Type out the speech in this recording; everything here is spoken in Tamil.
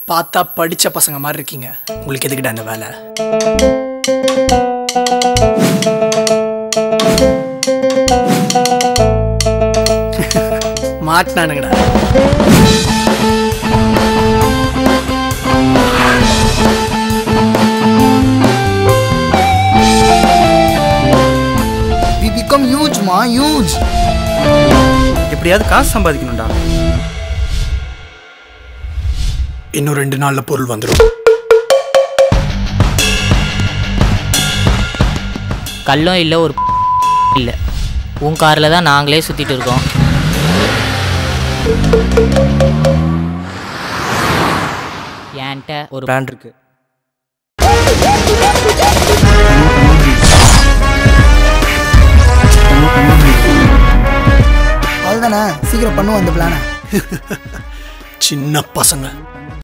பார்த்தா படிச்ச பசங்க மாதிரி இருக்கீங்க உங்களுக்கு எதுக்கிட்ட அந்த வேலை மாட்டினானுங்கடா வி பிகம் ஹியூஜ் மா ஹியூஜ் எப்படியாவது காசு சம்பாதிக்கணும்டா இன்னும் ரெண்டு நாள்ல பொருள் வந்துடும் கல்லும் இல்லை ஒரு இல்லை உன் காரில் தான் நாங்களே சுற்றிட்டு இருக்கோம் என்கிட்ட ஒரு பிளான் இருக்கு அவ்வளோதானே சீக்கிரம் பண்ணுவோம் அந்த பிளானை சின்ன பசங்க